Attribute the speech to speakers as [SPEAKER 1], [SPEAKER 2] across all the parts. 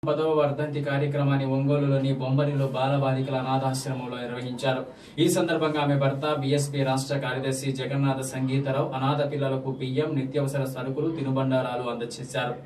[SPEAKER 1] పదవ వర్ధంతి కార్యక్రమాన్ని ఒంగోలులోని బొమ్మరిలో బాలబాలికల అనాథాశ్రమంలో నిర్వహించారు ఈ సందర్భంగా ఆమె భర్త బీఎస్పీ రాష్ట్ర కార్యదర్శి జగన్నాథ సంగీతరావు అనాథ పిల్లలకు బియ్యం నిత్యావసర సరుకులు తినుబండారాలు అందజేశారు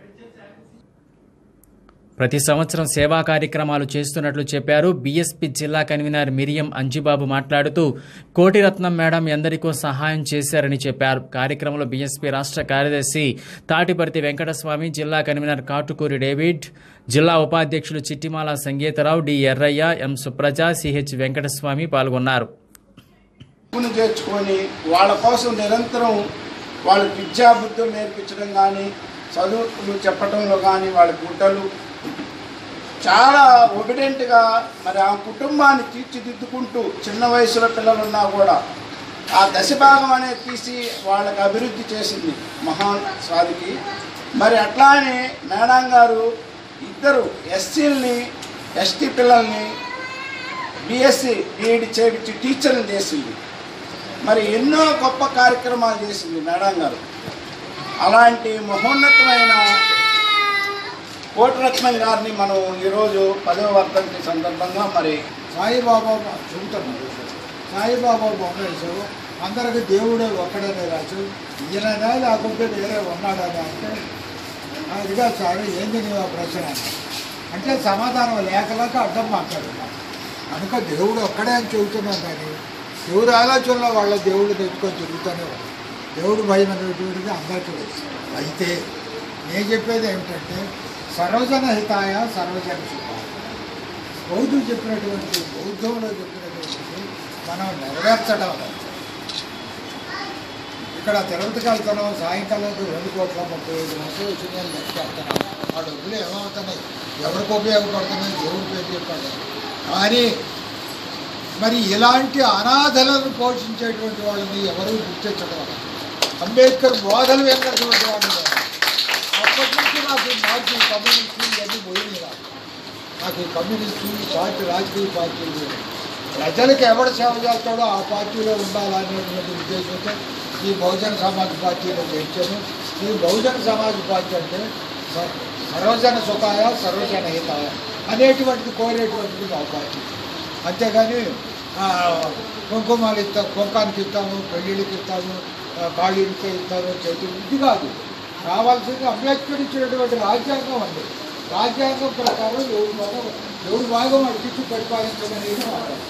[SPEAKER 1] ప్రతి సంవత్సరం సేవా కార్యక్రమాలు చేస్తున్నట్లు చెప్పారు బీఎస్పీ జిల్లా కన్వీనర్ మిరియం అంజిబాబు మాట్లాడుతూ కోటిరత్నం మేడం ఎందరికో సహాయం చేశారని చెప్పారు కార్యక్రమంలో బీఎస్పీ రాష్ట్ర కార్యదర్శి తాటిపర్తి వెంకటస్వామి జిల్లా కన్వీనర్ కాటుకూరి డేవిడ్ జిల్లా ఉపాధ్యక్షులు Chittimala Sangeetha Rao D Errayya M Supraja C H Venkataswamy పాల్గొన్నారు
[SPEAKER 2] గుణం చేర్చుకొని వాళ్ళ కోసం నిరంతరం వాళ్ళకి విద్యాబుద్ధులు నేర్పించడం కానీ చదువులు చెప్పడంలో కానీ వాళ్ళ గుడ్డలు చాలా ఒబిడెంట్గా మరి ఆ కుటుంబాన్ని తీర్చిదిద్దుకుంటూ చిన్న వయసులో పిల్లలు ఉన్నా కూడా ఆ దశభాగం అనేది తీసి వాళ్ళకి అభివృద్ధి చేసింది మహాన్ సాధికి మరి అట్లానే మేడం గారు ఇద్దరు ఎస్సీలని ఎస్టీ పిల్లల్ని బిఎస్సి బీఈడి చేపించి టీచర్ని చేసింది మరి ఎన్నో గొప్ప కార్యక్రమాలు చేసింది మేడం గారు అలాంటి మహోన్నతమైన కోటరత్నం గారిని మనం ఈరోజు పదవ వర్ధంతి సందర్భంగా మరి
[SPEAKER 3] సాయిబాబా చెబుతున్నాడు సాయిబాబా బొమ్మ వేశారు అందరికి దేవుడే ఒక్కడనే రాజు ఈయననే లేకుంటే వేరే ఉన్నాడని అంటే అదిగా సార్ ఏంది నీ ఆ ప్రశ్న అని. అంటే సమాధానం లేకలేక అడ్డం మాట్లాడుతున్నాను కనుక దేవుడు ఒక్కడే అని చెబుతున్నాం కానీ దేవుడు ఆలోచనలో వాళ్ళ దేవుడు తెచ్చుకొని తిరుగుతూనే ఉన్నాడు. దేవుడు భయం అనేటువంటిది అందరికీ తెలుసు అయితే నేను చెప్పేది ఏమిటంటే సర్వజన హితాయ సర్వజన సుఖాయ బౌద్ధుడు చెప్పినటువంటి బౌద్ధంలో చెప్పినటువంటి మనం నెరవేర్చడం లేదు. ఇక్కడ తిరుపతికి వెళ్తున్నాం సాయంకాలం రెండు కోట్ల ముప్పై ఐదు లక్షలు వచ్చిందని లెక్క వెళ్తున్నాం ఆ డబ్బులు ఏమవుతున్నాయి ఎవరికి ఉపయోగపడుతున్నాయి దేవుడి పేరు చెప్పండి కానీ మరి ఇలాంటి అనాథలను పోషించేటువంటి వాళ్ళని ఎవరు గుర్తించడం లేదు. అంబేద్కర్ బోధలు విన్నటువంటి వాళ్ళు లేరు. అప్పటి నుంచి నాకు పార్టీ కమ్యూనిస్టు ఇవన్నీ పోయినాయి నాకు. నాకు ఈ కమ్యూనిస్టు ఈ పార్టీ రాజకీయ పార్టీలు లేవు. ప్రజలకు ఎవడు సేవ చేస్తాడో ఆ పార్టీలో ఉండాలనేటువంటి ఉద్దేశంతో ఈ బహుజన సమాజ్ పార్టీలో చేర్చాను ఈ బహుజన సమాజ్ పార్టీ అంటే స- సర్వజన సుఖాయ సర్వజన హితాయ అనేటువంటిది కోరేటువంటిది మా పార్టీ అంతేగాని ఆ, కుంకుమాలు ఇస్తాం కుంకానికి ఇస్తాము పెళ్ళిళ్ళకి ఇస్తాము ఆ, కాళ్ళీలకి ఇస్తాము చేతులు ఇది కాదు కావాల్సింది అంబేద్కర్ ఇచ్చినటువంటి రాజ్యాంగం ఉంది రాజ్యాంగం ప్రకారం ఎవడు భాగం ఎవడు భాగం అడిగించి పరిపాలించమనేది మాట్లాడు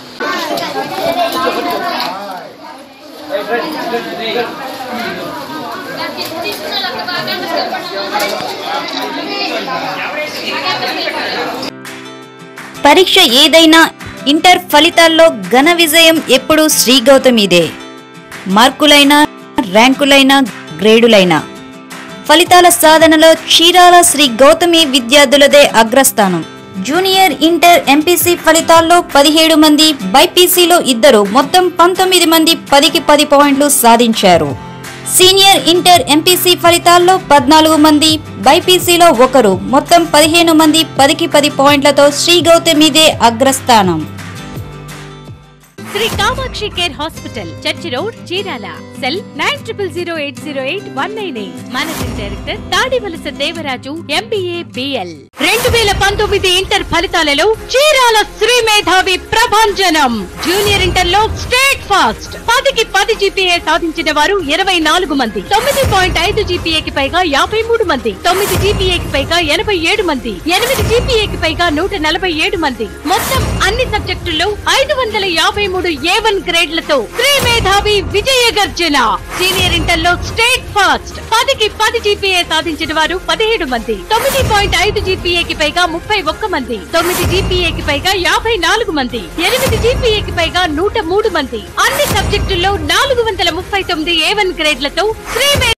[SPEAKER 4] పరీక్ష ఏదైనా ఇంటర్ ఫలితాల్లో ఘన విజయం ఎప్పుడూ శ్రీ గౌతమిదే మార్కులైనా ర్యాంకులైనా గ్రేడులైనా ఫలితాల సాధనలో చీరాల శ్రీ గౌతమి విద్యార్థులదే అగ్రస్థానం జూనియర్ ఇంటర్ ఎంపీసీ ఫలితాల్లో పదిహేడు మంది బైపీసీలో ఇద్దరు మొత్తం పంతొమ్మిది మంది పదికి పది పాయింట్లు సాధించారు సీనియర్ ఇంటర్ ఎంపీసీ ఫలితాల్లో పద్నాలుగు మంది బైపీసీలో ఒకరు మొత్తం పదిహేను మంది పదికి పది పాయింట్లతో శ్రీ గౌతమిదే అగ్రస్థానం
[SPEAKER 5] Sri Kamakshi care hospital church road Chirala cell nine triple zero eight zero eight one nine eight managing director Tadivalasa Devaraju MBA BL రెండు వేల పంతొమ్మిది ఇంటర్ ఫలితాలలో చీరాల శ్రీ మేధావి ప్రభంజనం జూనియర్ ఇంటర్ లో స్టేట్ ఫాస్ట్ పదికి పది జీపీఏ సాధించిన వారు ఇరవై నాలుగు మంది తొమ్మిది పాయింట్ ఐదు జీపీఏకి పైగా యాభై మూడు మంది తొమ్మిది జీపీఏకి పైగా ఎనభై ఏడు మంది ఎనిమిది జీపీఏకి పైగా నూట నలభై ఏడు మంది మొత్తం అన్ని సబ్జెక్టుల్లో ఐదు వందల యాభై మూడు ఏ వన్ గ్రేడ్లతో శ్రీ మేధావి విజయ గర్జన సీనియర్ ఇంటర్ లో స్టేట్ ఫాస్ట్ పదికి పది జీపీఏ సాధించిన వారు పదిహేడు మంది తొమ్మిది పాయింట్ ఐదు జీపీఏకి పైగా ముప్పై ఒక్క మంది తొమ్మిది జీపీఏకి పైగా యాభై నాలుగు మంది ఎనిమిది జీపీఏకి పైగా నూట మూడు మంది అన్ని సబ్జెక్టుల్లో నాలుగు వందల ముప్పై తొమ్మిది ఏ వన్ గ్రేడ్లతో శ్రీ మే-